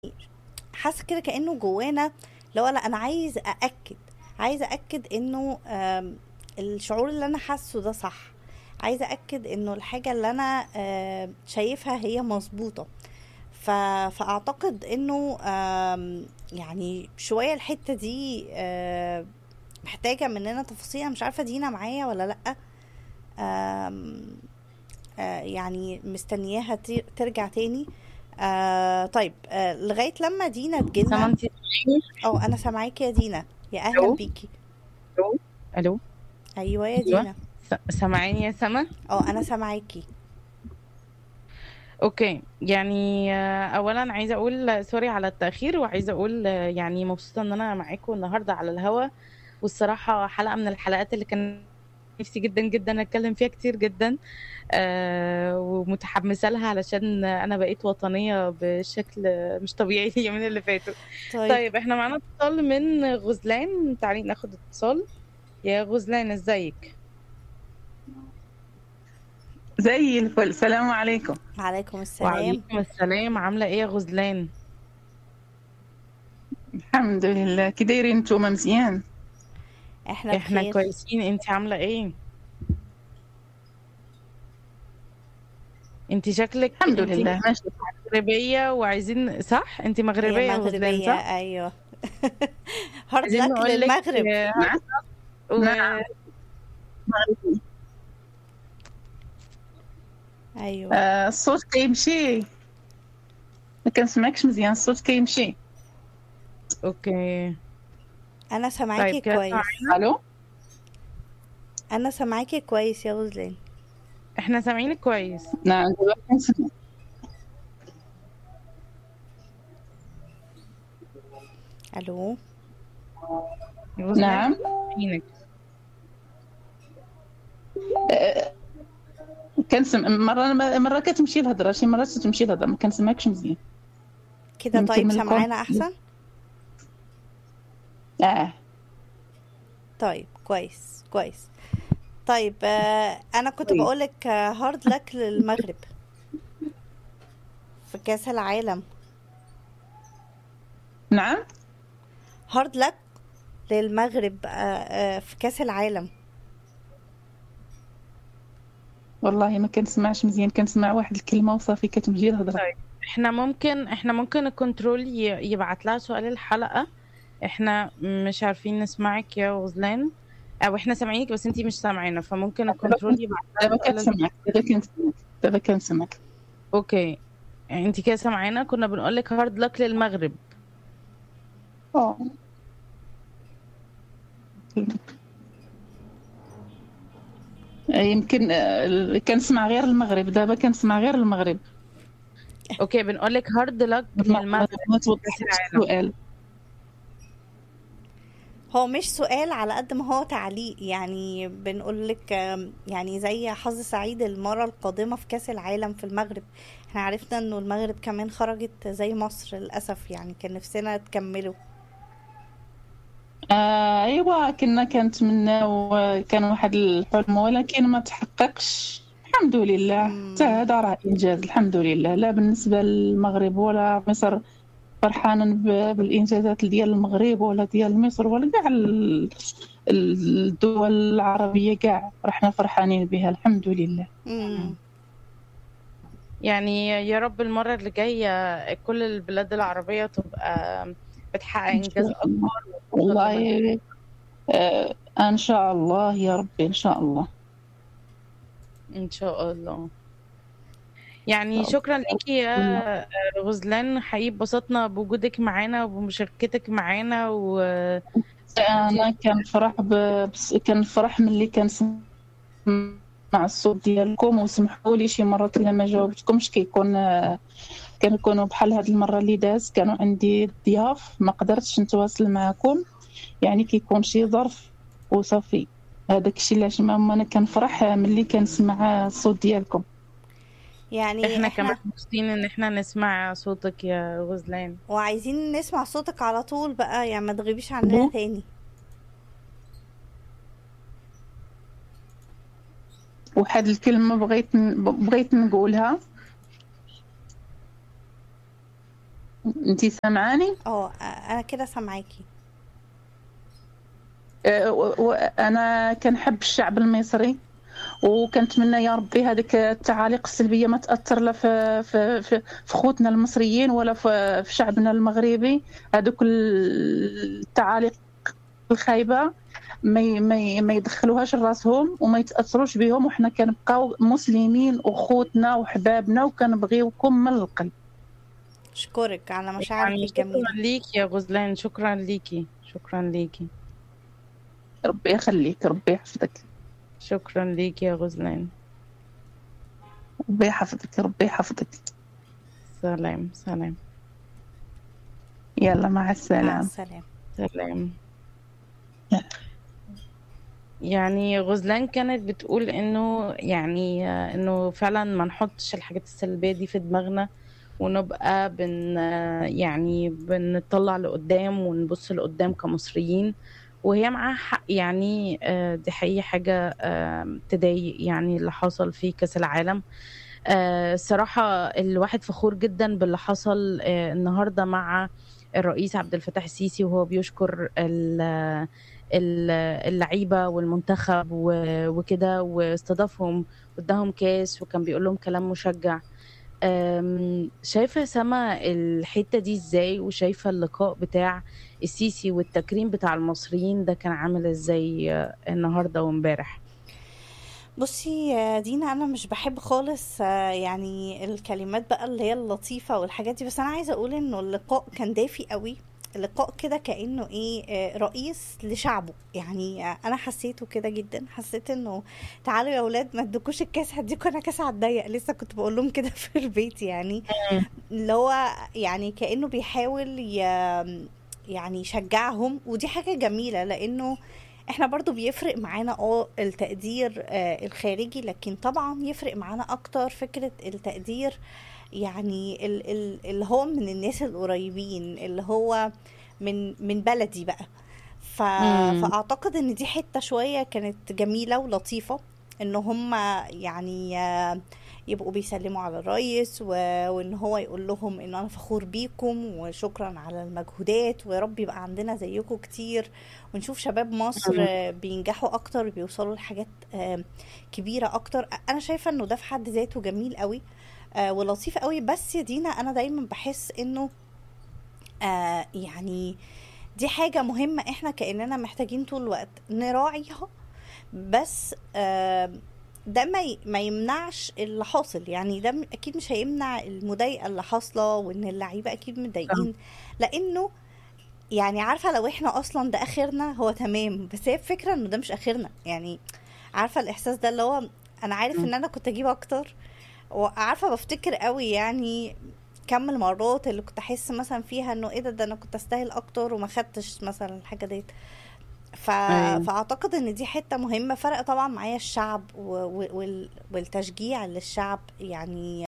حاسه كده كانه جوانا لو لا انا عايز ااكد عايزه ااكد انه آم، الشعور اللي انا حاسه ده صح عايزه ااكد انه الحاجه اللي انا آم، شايفها هي مظبوطه ف... فاعتقد انه آم، يعني شويه الحته دي آم، محتاجه مننا تفاصيل أنا مش عارفه دينا معايا ولا لا آم، آه، يعني مستنياها ت- ترجع تاني آه طيب آه لغايه لما دينا سما تجيلنا انت اه انا سامعاكي يا دينا يا اهلا الو بيكي الو ايوه يا ايوه دينا س- سامعيني يا سما اه انا سامعاكي اوكي يعني آه، اولا عايزه اقول سوري على التاخير وعايزه اقول آه، يعني مبسوطه ان انا معاكم النهارده على الهوا والصراحه حلقه من الحلقات اللي كان نفسي جدا جدا اتكلم فيها كتير جدا آه ومتحمسه لها علشان انا بقيت وطنيه بشكل مش طبيعي اليومين اللي فاتوا طيب طيب احنا معانا اتصال من غزلان تعالي ناخد اتصال يا غزلان ازيك زي الفل السلام عليكم عليكم السلام وعليكم السلام عامله ايه يا غزلان الحمد لله كي دايرين نتوما مزيان احنا احنا بخير كويسين انت عامله ايه انت شكلك الحمد انت لله ماشي مغربيه وعايزين صح انت هي مغربيه يا غزلان مغربيه صح ايوه هارد عايزين لك نقول لك للمغرب آه، نعم و... نعم مغربي ايوه آه الصوت كيمشي ما كنسمعكش مزيان الصوت كيمشي اوكي انا سامعاكي طيب كده كويس سامعين الو انا سامعاكي كويس يا غزلان احنا سامعينك كويس نعم دابا كنسمع الو غزلان نعم سامعينك آه كنسمع مرة مرة كتمشي الهضرة شي مرات تمشي الهضرة ما كنسمعكش مزيان كده يمكن طيب من الكون سامعانا احسن اه طيب كويس كويس طيب آه انا كنت طيب بقولك آه هارد لك للمغرب في كاس العالم نعم هارد لك للمغرب آه آه في كاس العالم والله ما كنسمعش مزيان كنسمع واحد الكلمة وصافي كتمشي الهضرة طيب احنا ممكن احنا ممكن الكنترول ي- يبعت لها سؤال الحلقه احنا مش عارفين نسمعك يا غزلان او احنا سامعينك بس انتي مش سامعينا فممكن دابا الكنترول يبعت لها دابا سؤال كنسمعك دابا كنسمعك دابا كنسمعك اوكي يعني انت كده سامعانا كنا بنقول لك هارد لك للمغرب اه يمكن آه، كنسمع غير المغرب دابا كنسمع غير المغرب اوكي بنقول لك هارد لك ما ما للمغرب ما في كاس توضحش العالم السؤال هو مش سؤال على قد ما هو تعليق يعني بنقول لك آم، يعني زي حظ سعيد المرة القادمة في كأس العالم في المغرب احنا عرفنا انه المغرب كمان خرجت زي مصر للأسف يعني كان نفسنا تكملوا آه ايوا كنا كنتمناو كان واحد الحلم ولكن ما تحققش الحمد لله حتى مم. هذا راه انجاز الحمد لله لا بالنسبه للمغرب ولا مصر فرحانا ب- بالانجازات ديال المغرب ولا ديال مصر ولا كاع ال- الدول العربيه كاع رحنا فرحانين بها الحمد لله مم. يعني يا رب المرة اللي جاية كل البلاد العربية تبقى بتحقق ان إنجاز شاء الله أكبر وتوصل لمكان والله آه ان شاء الله يا ربي ان شاء الله إن شاء الله يعني طب شكرا ليكي يا غزلان حقيقي اتبسطنا بوجودك معانا وبمشاركتك معانا و انا كنفرح ب... بس- كنفرح ملي كنسمع الصوت ديالكم وسمحوا لي شي مرات الا ما جاوبتكمش كيكون كنكونوا بحال هاد المره اللي داز كانوا عندي ضياف ما قدرتش نتواصل معكم يعني كيكون شي ظرف وصافي هذاك الشيء علاش ما انا كنفرح ملي كنسمع الصوت ديالكم يعني احنا احنا كمان مبسوطين ان احنا نسمع صوتك يا غزلان وعايزين نسمع صوتك على طول بقى يعني ما تغيبيش عننا بو تاني واحد الكلمه بغيت ن- بغيت نقولها اتفضلي آه، انتي سامعاني اه انا كده سامعاكي آه، و- وانا كنحب الشعب المصري وكنتمنى يا ربي هذيك التعاليق السلبيه ما تاثر لا في في في في خوتنا المصريين ولا في في شعبنا المغربي هذوك التعاليق الخايبه ما ي- ما ي- ما يدخلوهاش لراسهم وما يتاثروش بهم وحنا كنبقاو مسلمين وخوتنا وحبابنا وكنبغيوكم من القلب اشكرك على مشاعرك يعني الجميله شكرا ليكي يا غزلان شكرا ليكي شكرا ليكي ربي يخليك ربي يحفظك شكرا ليكي يا غزلان ربي يحفظك ربي يحفظك سلام سلام يلا مع مع السلامه السلامه سلام يلا. يعني غزلان كانت بتقول انه يعني آه، انه فعلا ما نحطش الحاجات السلبية دي في دماغنا ونبقى بن آه، يعني بنطلع لقدام ونبص لقدام كمصريين وهي معاها حق يعني آه، دي حقيقة حاجة آه، تضايق يعني اللي حصل في كأس العالم آه، الصراحة الواحد فخور جدا باللي حصل آه، النهاردة مع الرئيس عبد الفتاح السيسي وهو بيشكر ال- ال- اللعيبة والمنتخب و- وكده واستضافهم واداهم كاس وكان بيقول لهم كلام مشجع أم، شايفة سما الحتة دي ازاي وشايفة اللقاء بتاع السيسي والتكريم بتاع المصريين ده كان عامل ازاي آه، النهاردة وامبارح بصي يا دينا انا مش بحب خالص آه، يعني الكلمات بقى اللي هي اللطيفه والحاجات دي بس انا عايزه اقول انه اللقاء كان دافي قوي اللقاء كده كانه ايه آه، رئيس لشعبه يعني آه، انا حسيته كده جدا حسيت انه تعالوا يا اولاد ما ادوكوش الكاس هديكوا انا كاس على الضيق لسه كنت بقول لهم كده في البيت يعني اللي هو يعني كانه بيحاول ي... يعني يشجعهم ودي حاجه جميله لانه احنا برضو بيفرق معانا اه التقدير آه الخارجي لكن طبعا يفرق معانا اكتر فكرة التقدير يعني ال- ال- اللي هو من الناس القريبين اللي هو من من بلدي بقى ف... مم. فاعتقد ان دي حتة شوية كانت جميلة ولطيفة ان هم يعني آه، يبقوا بيسلموا على الرئيس و... وان هو يقول لهم ان انا فخور بيكم وشكرا على المجهودات ويا رب يبقى عندنا زيكم كتير ونشوف شباب مصر مم. آه، بينجحوا اكتر بيوصلوا لحاجات آه، كبيرة اكتر انا شايفة انه ده في حد ذاته جميل قوي آه، ولطيف قوي بس يا دينا انا دايما بحس انه آه يعني دي حاجة مهمة احنا كأننا محتاجين طول الوقت نراعيها بس آه ده ما ي- ما يمنعش اللي حاصل يعني ده م- اكيد مش هيمنع المضايقة اللي حاصلة وان اللعيبة اكيد متضايقين لانه يعني عارفة لو احنا اصلا ده اخرنا هو تمام بس هي الفكرة انه ده مش اخرنا يعني عارفة الاحساس ده اللي هو انا عارف ان انا كنت اجيب اكتر وعارفة بفتكر قوي يعني كم المرات اللي كنت احس مثلا فيها انه ايه ده ده انا كنت استاهل اكتر وما خدتش مثلا الحاجة ديت ف... أيوة. فاعتقد ان دي حتة مهمة فرق طبعا معايا الشعب و... و... وال... والتشجيع للشعب يعني